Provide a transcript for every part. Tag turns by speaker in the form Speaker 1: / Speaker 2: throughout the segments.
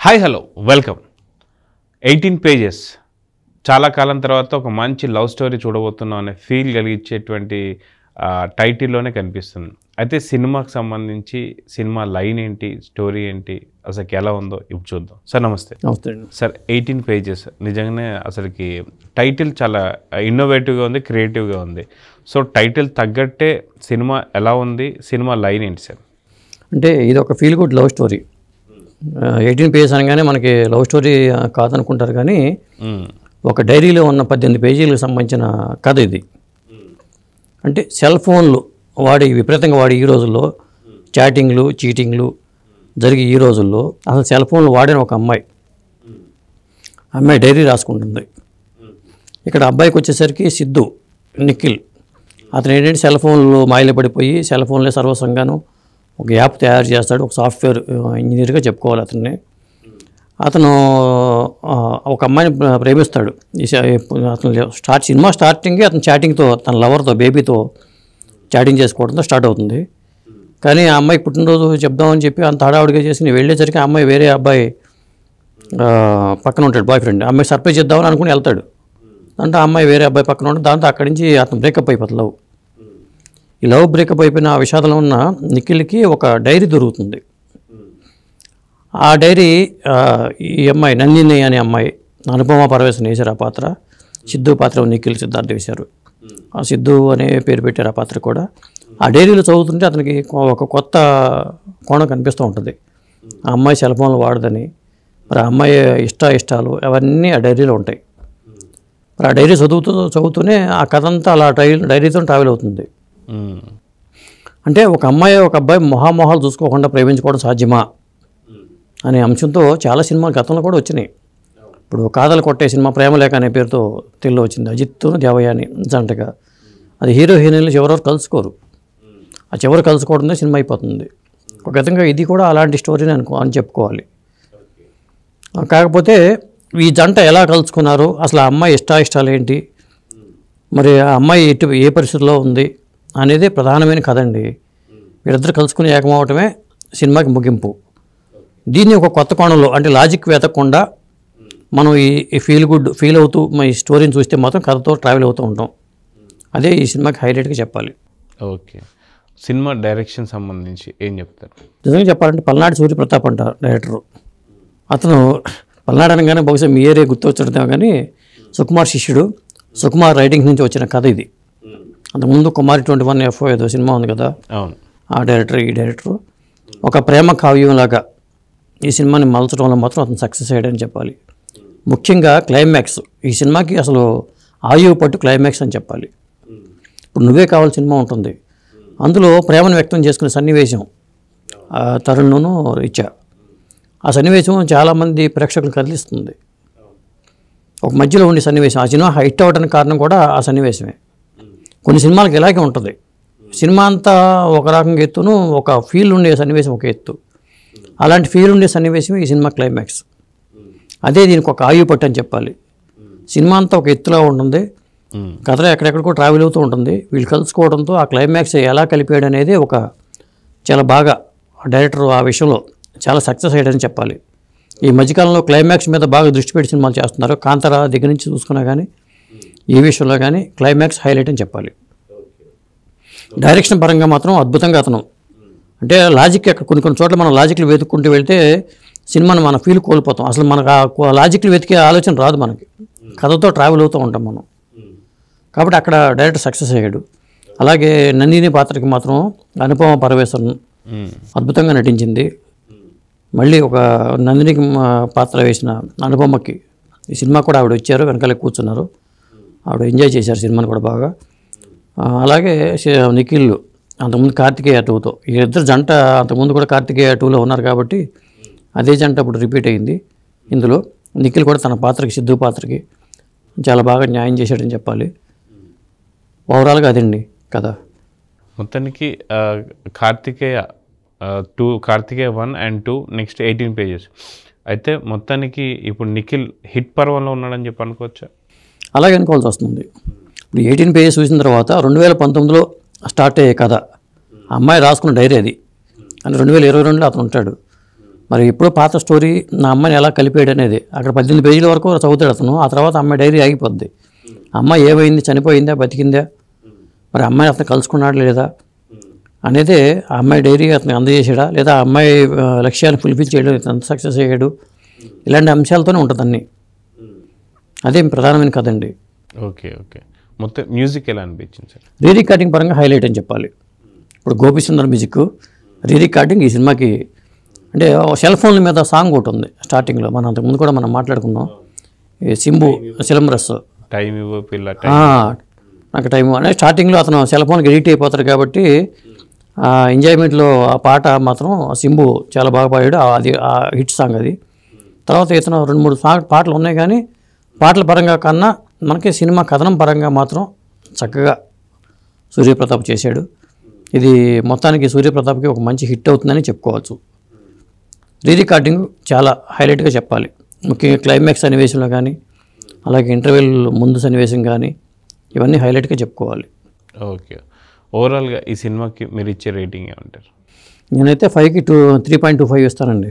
Speaker 1: Hi hello welcome eighteen pages చాలా కాలం తర్వాత ఒక మంచి లవ్ స్టోరీ చూడబోతున్నాం అనే ఫీల్ కలిగించేటువంటి ఆ, టైటిల్లోనే కనిపిస్తుంది అయితే సినిమాకి సంబంధించి సినిమా లైన్ ఏంటి స్టోరీ ఏంటి అసలు ఎలా ఉందో ఇప్పుడు చూద్దాం సార్ నమస్తే
Speaker 2: నమస్తే అండి
Speaker 1: సార్ ఎయిటీన్ పేజెస్ నిజంగానే అసలుకి టైటిల్ చాలా ఇన్నోవేటివ్గా ఉంది క్రియేటివ్గా ఉంది సో టైటిల్ తగ్గట్టే సినిమా ఎలా ఉంది సినిమా లైన్ ఏంటి సార్
Speaker 2: అంటే ఇది ఒక feel good love story eighteen pages అనగానే మనకి లవ్ స్టోరీ ఆ, కాదనుకుంటారు కానీ
Speaker 1: మ్మ్.
Speaker 2: ఒక డైరీలో ఉన్న పద్దెనిమిది పేజీలకు సంబంధించిన కథ ఇది అంటే సెల్ ఫోన్లు వాడి విపరీతంగా వాడి ఈ రోజుల్లో చాటింగ్లు చీటింగ్లు జరిగే ఈ రోజుల్లో అసలు సెల్ ఫోన్లు వాడిన ఒక అమ్మాయి అమ్మాయి డైరీ రాసుకుంటుంది ఇక్కడ అబ్బాయికి వచ్చేసరికి సిద్ధు నిఖిల్ అతను ఏంటంటే సెల్ ఫోన్లు మాయలు పడిపోయి సెల్ ఫోన్లే సర్వస్వంగాను ఒక యాప్ తయారు చేస్తాడు ఒక సాఫ్ట్వేర్ ఇంజనీర్గా చెప్పుకోవాలి అతన్ని అతను ఆ, ఒక అమ్మాయిని ప్ర- ప్రేమిస్తాడు ఈ స- అతను స్టార్ట్ సినిమా స్టార్టింగ్ అతను చాటింగ్తో తన లవర్తో బేబీతో చాటింగ్ చేసుకోవడంతో స్టార్ట్ అవుతుంది కానీ ఆ అమ్మాయి పుట్టినరోజు చెప్దామని చెప్పి అంత హడావుడిగా చేసి నేను వెళ్ళేసరికి ఆ అమ్మాయి వేరే అబ్బాయి ఆ, పక్కన ఉంటాడు బాయ్ ఫ్రెండ్ అమ్మాయి సర్ప్రైజ్ చేద్దామని అనుకుని వెళ్తాడు అంటే ఆ అమ్మాయి వేరే అబ్బాయి పక్కన ఉంటాడు దాంతో అక్కడి నుంచి అతను బ్రేకప్ అయిపోతుంది లవ్ ఈ లవ్ బ్రేకప్ అయిపోయిన ఆ విషాదంలో ఉన్న నిఖిల్కి ఒక డైరీ దొరుకుతుంది ఆ డైరీ ఆ, ఈ అమ్మాయి నందిని అనే అమ్మాయి అనుపమ పరవేశం వేశారు ఆ పాత్ర సిద్ధు పాత్ర నిఖిల్ సిద్ధార్థ వేశారు ఆ సిద్ధు అనే పేరు పెట్టారు ఆ పాత్ర కూడా ఆ డైరీలో చదువుతుంటే అతనికి కొ- ఒక కొత్త కోణం కనిపిస్తూ ఉంటుంది ఆ అమ్మాయి సెల్ ఫోన్లు వాడదని మరి ఆ అమ్మాయి ఇష్ట ఇష్టాలు అవన్నీ ఆ డైరీలో ఉంటాయి మరి ఆ డైరీ చదువుతూ చదువుతూనే ఆ కథ అంతా అలా డై డైరీతో ట్రావెల్ అవుతుంది
Speaker 1: మ్మ్.
Speaker 2: అంటే ఒక అమ్మాయి ఒక అబ్బాయి మొహామొహాలు చూసుకోకుండా ప్రేమించుకోవడం సాధ్యమా అనే అంశంతో చాలా సినిమాలు గతంలో కూడా వచ్చినాయి ఇప్పుడు కాదలు కొట్టే సినిమా ప్రేమలేఖ అనే పేరుతో తెలుగులో వచ్చింది అజిత్ దేవయాని జంటగా అది హీరో హీరోయిన్లు చివరి కలుసుకోరు ఆ చివరి కలుసుకోవడంతో సినిమా అయిపోతుంది ఒక విధంగా ఇది కూడా అలాంటి స్టోరీని అనుకో అని చెప్పుకోవాలి ఆ, కాకపోతే ఈ జంట ఎలా కలుసుకున్నారు అసలు ఆ అమ్మాయి ఇష్టాయిష్టాలు ఏంటి మరి ఆ అమ్మాయి ఎటు ఏ పరిస్థితిలో ఉంది అనేది ప్రధానమైన కథ అండి వీళ్ళిద్దరు కలుసుకుని ఏకమవటమే సినిమాకి ముగింపు దీన్ని ఒక కొత్త కోణంలో అంటే లాజిక్ వెతకకుండా మనం ఈ ఈ ఫీల్ గుడ్ ఫీల్ అవుతూ ఈ స్టోరీని చూస్తే మాత్రం కథతో ట్రావెల్ అవుతూ ఉంటాం అదే ఈ సినిమాకి హైలైట్గా చెప్పాలి
Speaker 1: ఓకే సినిమా డైరెక్షన్ సంబంధించి ఏం చెప్తారు
Speaker 2: నిజంగా చెప్పాలంటే పల్నాడు సూర్యప్రతాప్ అంట డైరెక్టరు అతను పల్నాడు అనగానే బహుశా మీ ఏరియా గుర్తొచ్చడేమో కానీ సుకుమార్ శిష్యుడు సుకుమార్ రైటింగ్ నుంచి వచ్చిన కథ ఇది అంతకుముందు కుమారి ట్వంటీ వన్ ఎఫ్ ఏదో సినిమా ఉంది కదా
Speaker 1: అవును
Speaker 2: ఆ డైరెక్టర్ ఈ డైరెక్టరు ఒక ప్రేమ కావ్యంలాగా ఈ సినిమాని మలచడంలో మాత్రం అతను సక్సెస్ అయ్యాడని చెప్పాలి ముఖ్యంగా క్లైమాక్స్ ఈ సినిమాకి అసలు ఆయువు పట్టు క్లైమాక్స్ అని చెప్పాలి ఇప్పుడు నువ్వే కావాలి సినిమా ఉంటుంది అందులో ప్రేమను వ్యక్తం చేసుకునే సన్నివేశం ఆ తరుణ్ను ఇచ్చా ఆ సన్నివేశం చాలామంది ప్రేక్షకులు కదిలిస్తుంది ఒక మధ్యలో ఉండే సన్నివేశం ఆ సినిమా హైట్ అవ్వడానికి కారణం కూడా ఆ సన్నివేశమే కొన్ని సినిమాలకు ఇలాగే ఉంటుంది సినిమా అంతా ఒక రకంగా ఎత్తును ఒక ఫీల్ ఉండే సన్నివేశం ఒక ఎత్తు అలాంటి ఫీల్ ఉండే సన్నివేశం ఈ సినిమా క్లైమాక్స్ అదే దీనికి ఒక ఆయువు పట్టు అని చెప్పాలి సినిమా అంతా ఒక ఎత్తులా ఉంటుంది
Speaker 1: మ్మ్.
Speaker 2: కథలో ఎక్కడెక్కడికో ట్రావెల్ అవుతూ ఉంటుంది వీళ్ళు కలుసుకోవడంతో ఆ క్లైమాక్స్ ఎలా కలిపాడు అనేది ఒక చాలా బాగా డైరెక్టర్ ఆ విషయంలో చాలా సక్సెస్ అయ్యాడని చెప్పాలి ఈ మధ్యకాలంలో క్లైమాక్స్ మీద బాగా దృష్టి పెట్టి సినిమాలు చేస్తున్నారు కాంతార దగ్గర నుంచి చూసుకున్నా కానీ ఈ విషయంలో కానీ క్లైమాక్స్ హైలైట్ అని చెప్పాలి డైరెక్షన్ పరంగా మాత్రం అద్భుతంగా అతను అంటే లాజిక్ ఎక్కడ కొన్ని కొన్ని చోట్ల మనం లాజిక్లు వెతుక్కుంటూ వెళ్తే సినిమాను మన ఫీల్ కోల్పోతాం అసలు మనకు ఆ లాజిక్లు వెతికే ఆలోచన రాదు మనకి కథతో ట్రావెల్ అవుతూ ఉంటాం మనం కాబట్టి అక్కడ డైరెక్టర్ సక్సెస్ అయ్యాడు అలాగే నందిని పాత్రకి మాత్రం అనుపమ పరమేశ్వరన్
Speaker 1: మ్మ్.
Speaker 2: అద్భుతంగా నటించింది మళ్ళీ ఒక నందినికి మా పాత్ర వేసిన అనుపమకి ఈ సినిమా కూడా ఆవిడ వచ్చారు వెనకాల కూర్చున్నారు ఆవిడ ఎంజాయ్ చేశారు సినిమాని కూడా బాగా ఆ, అలాగే శ- నిఖిల్ అంతకుముందు కార్తికేయ టూతో వీళ్ళిద్దరు జంట అంతకుముందు కూడా కార్తికేయ టూలో ఉన్నారు కాబట్టి అదే జంట ఇప్పుడు రిపీట్ అయింది ఇందులో నిఖిల్ కూడా తన పాత్రకి సిద్ధు పాత్రకి చాలా బాగా న్యాయం చేశాడని చెప్పాలి ఓవరాల్గా అదండి కథ
Speaker 1: మొత్తానికి ఆ, Karthikeya two Karthikeya one and two next eighteen pages అయితే మొత్తానికి ఇప్పుడు నిఖిల్ హిట్ పర్వంలో ఉన్నాడని చెప్పి అనుకోవచ్చా
Speaker 2: అలాగే అనుకోవాల్సి వస్తుంది ఇప్పుడు ఎయిటీన్ పేజెస్ చూసిన తర్వాత రెండు వేల పంతొమ్మిదిలో స్టార్ట్ అయ్యే కథ ఆ అమ్మాయి రాసుకున్న డైరీ అది అని రెండు వేల ఇరవై రెండులో అతను ఉంటాడు మరి ఎప్పుడో పాత స్టోరీ నా అమ్మాయిని ఎలా కలిపాడు అనేది అక్కడ పద్దెనిమిది పేజీల వరకు చదువుతాడు అతను ఆ తర్వాత అమ్మాయి డైరీ ఆగిపోద్ది అమ్మాయి ఏమైంది చనిపోయిందా బతికిందా మరి అమ్మాయి అతను కలుసుకున్నాడు లేదా అనేది ఆ అమ్మాయి డైరీ అతను అందజేసాడా లేదా ఆ అమ్మాయి ఆ, లక్ష్యాన్ని ఫుల్ఫిల్ చేయడం ఎంత సక్సెస్ అయ్యాడు ఇలాంటి అంశాలతోనే ఉంటుంది అన్నీ అదేం ప్రధానమైన కదండి
Speaker 1: ఓకే ఓకే మొత్తం మ్యూజిక్ ఎలా అనిపించింది సార్
Speaker 2: రీ రికార్డింగ్ పరంగా హైలైట్ అని చెప్పాలి ఇప్పుడు గోపిసుందర్ మ్యూజిక్ రీ రికార్డింగ్ ఈ సినిమాకి అంటే సెల్ ఫోన్ల మీద సాంగ్ ఒకటి ఉంది స్టార్టింగ్లో మనం అంతకుముందు కూడా మనం మాట్లాడుకున్నాం ఈ సింబు సిలంబరస్
Speaker 1: టైం ఇవ్వ పిల్ల టైం
Speaker 2: ఆ, నాకు టైం అంటే స్టార్టింగ్లో అతను సెల్ ఫోన్కి ఎడిట్ అయిపోతాడు కాబట్టి ఆ ఎంజాయ్మెంట్లో ఆ పాట మాత్రం సింబు చాలా బాగా పాడాడు ఆ- అది ఆ హిట్ సాంగ్ అది తర్వాత ఇతను రెండు మూడు సాంగ్ పాటలు ఉన్నాయి కానీ పాటల పరంగా కన్నా మనకి సినిమా కథనం పరంగా మాత్రం చక్కగా సూర్యప్రతాప్ చేశాడు ఇది మొత్తానికి సూర్యప్రతాప్కి ఒక మంచి హిట్ అవుతుందని చెప్పుకోవచ్చు రీ రికార్డింగ్ చాలా హైలైట్గా చెప్పాలి ముఖ్యంగా క్లైమాక్స్ సన్నివేశంలో కానీ అలాగే ఇంటర్వెల్ ముందు సన్నివేశం కానీ ఇవన్నీ హైలైట్గా చెప్పుకోవాలి
Speaker 1: ఓకే ఓవరాల్గా ఈ సినిమాకి మీరు ఇచ్చే రేటింగ్ ఏమంటారు
Speaker 2: నేనైతే ఫైవ్కి two three point two five ఇస్తానండి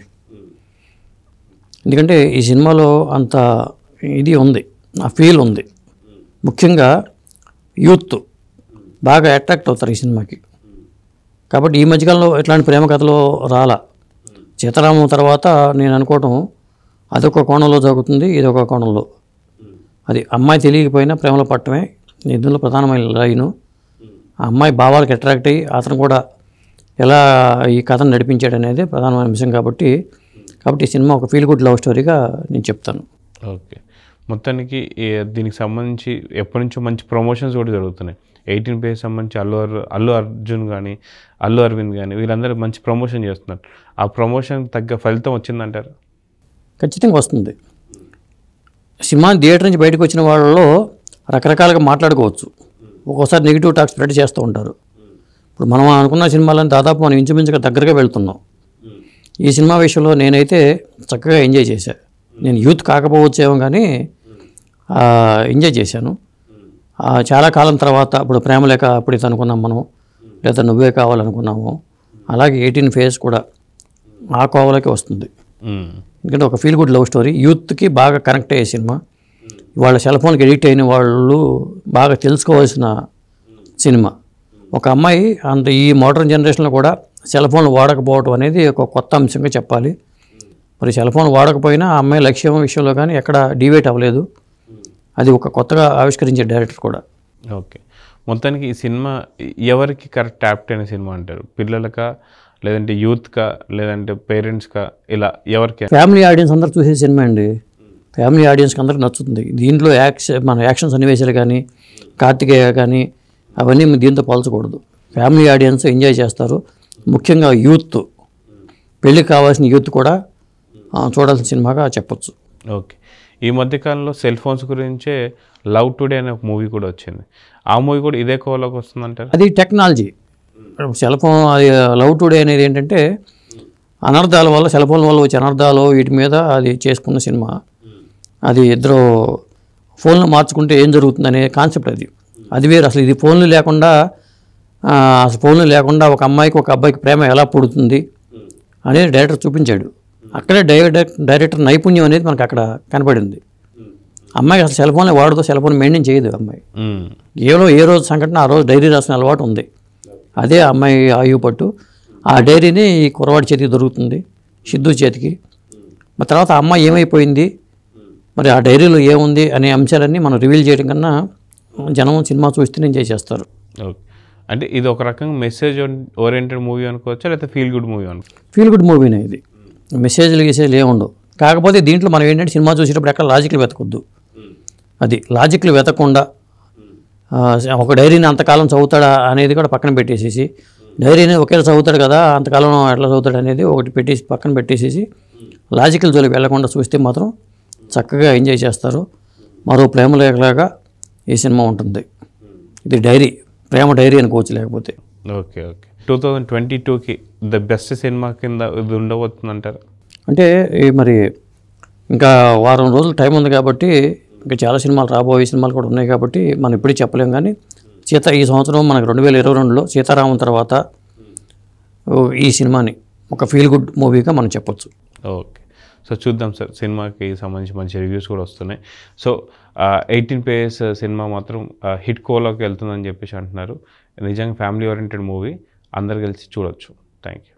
Speaker 2: ఎందుకంటే ఈ సినిమాలో అంత ఇది ఉంది ఆ ఫీల్ ఉంది ముఖ్యంగా యూత్ బాగా అట్రాక్ట్ అవుతారు ఈ సినిమాకి కాబట్టి ఈ మధ్యకాలంలో ఇట్లాంటి ప్రేమ కథలు రాలా సీతారామం తర్వాత నేను అనుకోవటం అదొక కోణంలో జరుగుతుంది ఇదొక కోణంలో అది అమ్మాయి తెలియకపోయినా ప్రేమలో పట్టమే ఇందులో ప్రధానమైన లైను ఆ అమ్మాయి భావాలకు అట్రాక్ట్ అయ్యి అతను కూడా ఎలా ఈ కథను నడిపించాడు అనేది ప్రధానమైన అంశం కాబట్టి కాబట్టి ఈ సినిమా ఒక ఫీల్ గుడ్ లవ్ స్టోరీగా నేను చెప్తాను
Speaker 1: ఓకే మొత్తానికి ఈ- దీనికి సంబంధించి ఎప్పటి నుంచో మంచి ప్రమోషన్స్ కూడా జరుగుతున్నాయి ఎయిటీన్ పేజ్ సంబంధించి అల్లు అర్ అల్లు అర్జున్ కానీ అల్లు అరవింద్ కానీ వీళ్ళందరూ మంచి ప్రమోషన్ చేస్తున్నారు ఆ ప్రమోషన్ తగ్గ ఫలితం వచ్చిందంటారు
Speaker 2: ఖచ్చితంగా వస్తుంది సినిమా థియేటర్ నుంచి బయటకు వచ్చిన వాళ్ళలో రకరకాలుగా మాట్లాడుకోవచ్చు ఒక్కోసారి నెగిటివ్ టాక్ స్ప్రెడ్ చేస్తూ ఉంటారు ఇప్పుడు మనం అనుకున్న సినిమాలను దాదాపు మనం ఇంచుమించుగా దగ్గరగా వెళ్తున్నాం ఈ సినిమా విషయంలో నేనైతే చక్కగా ఎంజాయ్ చేశాను నేను యూత్ కాకపోవచ్చేమో కానీ ఆ, ఎంజాయ్ చేశాను ఆ, చాలా కాలం తర్వాత ఇప్పుడు ప్రేమ లేక అప్పుడు ఇది అనుకున్నాం మనం లేదా నువ్వే కావాలనుకున్నాము అలాగే ఎయిటీన్ ఫేజ్ కూడా ఆ కోవలకే వస్తుంది
Speaker 1: మ్మ్.
Speaker 2: ఎందుకంటే ఒక ఫీల్ గుడ్ లవ్ స్టోరీ యూత్కి బాగా కనెక్ట్ అయ్యే సినిమా వాళ్ళ సెల్ ఫోన్కి ఎడిక్ట్ అయిన వాళ్ళు బాగా తెలుసుకోవాల్సిన సినిమా ఒక అమ్మాయి అంత ఈ మోడర్న్ జనరేషన్లో కూడా సెల్ ఫోన్ వాడకపోవటం అనేది ఒక కొత్త అంశంగా చెప్పాలి మరి సెల్ ఫోన్ వాడకపోయినా ఆ అమ్మాయి లక్ష్యం విషయంలో కానీ ఎక్కడ డివేట్ అవ్వలేదు అది ఒక కొత్తగా ఆవిష్కరించే డైరెక్టర్ కూడా
Speaker 1: ఓకే మొత్తానికి ఈ సినిమా ఎవరికి కరెక్ట్ యాప్ట్ అయిన సినిమా అంటారు పిల్లలకా లేదంటే యూత్కా లేదంటే పేరెంట్స్కా ఇలా ఎవరికి
Speaker 2: ఫ్యామిలీ ఆడియన్స్ అందరూ చూసే సినిమా అండి ఫ్యామిలీ ఆడియన్స్కి అందరికి నచ్చుతుంది దీంట్లో యాక్షన్ మన యాక్షన్ సన్నివేశాలు కానీ కార్తికేయ కానీ అవన్నీ దీంతో పోల్చకూడదు ఫ్యామిలీ ఆడియన్స్ ఎంజాయ్ చేస్తారు ముఖ్యంగా యూత్ పెళ్ళికి కావాల్సిన యూత్ కూడా ఆ, చూడాల్సిన సినిమాగా చెప్పొచ్చు
Speaker 1: ఓకే ఈ మధ్యకాలంలో సెల్ ఫోన్స్ గురించే లవ్ టుడే అనే ఒక మూవీ కూడా వచ్చింది ఆ మూవీ కూడా ఇదే కోవలోకి వస్తుందంటారు
Speaker 2: అది టెక్నాలజీ సెల్ ఫోన్ అది లవ్ టుడే అనేది ఏంటంటే అనర్థాల వల్ల సెల్ ఫోన్ వల్ల వచ్చే అనర్థాలు వీటి మీద అది చేసుకున్న సినిమా అది ఇద్దరు ఫోన్లు మార్చుకుంటే ఏం జరుగుతుంది అనే కాన్సెప్ట్ అది అది వేరు అసలు ఇది ఫోన్లు లేకుండా ఆ, అసలు ఫోన్లు లేకుండా ఒక అమ్మాయికి ఒక అబ్బాయికి ప్రేమ ఎలా పుడుతుంది అనేది డైరెక్టర్ చూపించాడు అక్కడే డైరెక్టర్ డైరెక్టర్ నైపుణ్యం అనేది మనకు అక్కడ కనపడింది అమ్మాయి అసలు సెల్ ఫోన్లో వాడుతూ సెల్ ఫోన్ మెయింటైన్ చేయదు అమ్మాయి
Speaker 1: మ్మ్.
Speaker 2: కేవలం ఏ రోజు సంఘటన ఆ రోజు డైరీ రాసిన అలవాటు ఉంది అదే ఆ అమ్మాయి ఆయువు పట్టు ఆ డైరీని ఈ కురవాడి చేతికి దొరుకుతుంది సిద్ధు చేతికి మరి తర్వాత ఆ అమ్మాయి ఏమైపోయింది మరి ఆ డైరీలో ఏముంది అనే అంశాలన్నీ మనం రివీల్ చేయడం కన్నా జనం సినిమా చూస్తేనే ఎంజాయ్ చేస్తారు
Speaker 1: ఓకే అంటే ఇది ఒక రకంగా మెసేజ్ ఓరియంటెడ్ మూవీ అనుకోవచ్చా లేకపోతే ఫీల్ గుడ్ మూవీ అనుకో
Speaker 2: ఫీల్ గుడ్ మూవీనే ఇది మెసేజ్లు గీసేజ్లు ఏముండవు కాకపోతే దీంట్లో మనం ఏంటంటే సినిమా చూసేటప్పుడు ఎక్కడ లాజిక్లు వెతకొద్దు అది లాజిక్లు వెతకుండా ఆ, ఒక డైరీని అంతకాలం చదువుతాడా అనేది కూడా పక్కన పెట్టేసేసి డైరీని ఒకేలా చదువుతాడు కదా అంతకాలం ఎట్లా చదువుతాడు అనేది ఒకటి పెట్టేసి పక్కన పెట్టేసేసి లాజికల్ జోలికి వెళ్లకుండా చూస్తే మాత్రం చక్కగా ఎంజాయ్ చేస్తారు మరో ప్రేమ లేకలాగా ఈ సినిమా ఉంటుంది ఇది డైరీ ప్రేమ డైరీ అనుకోవచ్చు లేకపోతే
Speaker 1: okay okay two thousand twenty టూకి ద బెస్ట్ సినిమా కింద ఇది ఉండబోతుందంటారు
Speaker 2: అంటే ఈ మరి ఇంకా వారం రోజులు టైం ఉంది కాబట్టి ఇంకా చాలా సినిమాలు రాబోయే సినిమాలు కూడా ఉన్నాయి కాబట్టి మనం ఇప్పుడే చెప్పలేం కానీ సీత ఈ సంవత్సరం మనకు రెండు వేల ఇరవై రెండులో సీతారామం తర్వాత ఓ ఈ సినిమాని ఒక ఫీల్ గుడ్ మూవీగా మనం చెప్పొచ్చు
Speaker 1: ఓకే సో చూద్దాం సార్ సినిమాకి సంబంధించి మంచి రివ్యూస్ కూడా వస్తున్నాయి సో ఎయిటీన్ పేజెస్ సినిమా మాత్రం హిట్ కోలోకి వెళ్తుందని చెప్పేసి అంటున్నారు నిజంగా ఫ్యామిలీ ఓరియంటెడ్ మూవీ అందరు కలిసి చూడొచ్చు థ్యాంక్ యూ